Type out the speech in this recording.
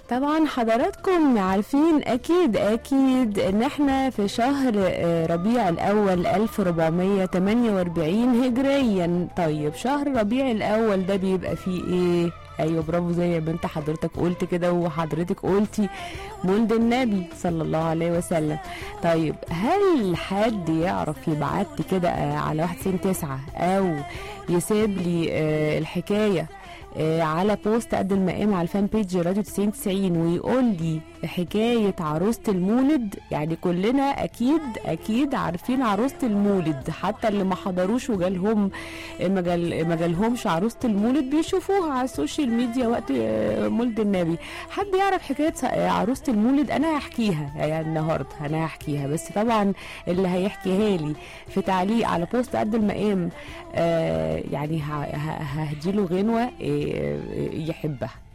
طبعا حضراتكم عارفين اكيد اكيد ان احنا في شهر آه، ربيع الاول 1448 هجريا طيب شهر ربيع الاول ده بيبقى فيه ايه ايوه برافو زي ما انت حضرتك قلت كده وحضرتك قلتي مولد النبي صلى الله عليه وسلم طيب هل حد يعرف يبعت لي كده آه، على 199 او يسيب لي آه، الحكايه آه، على بوست قد المقام على الفان بيج راديو 9090 ويقول لي حكايه عروسه المولد يعني كلنا اكيد اكيد عارفين عروسه المولد حتى اللي ما حضروش وجالهم ما جال ما جالهمش عروسه المولد بيشوفوها على السوشيال ميديا وقت آه، مولد النبي حد يعرف حكايه س- آه، عروسه المولد انا هحكيها يعني النهارده انا هحكيها بس طبعا اللي هيحكيها لي في تعليق على بوست قد المقام آه يعني ه- ه- ههديله غنوه آه، آه، يحبها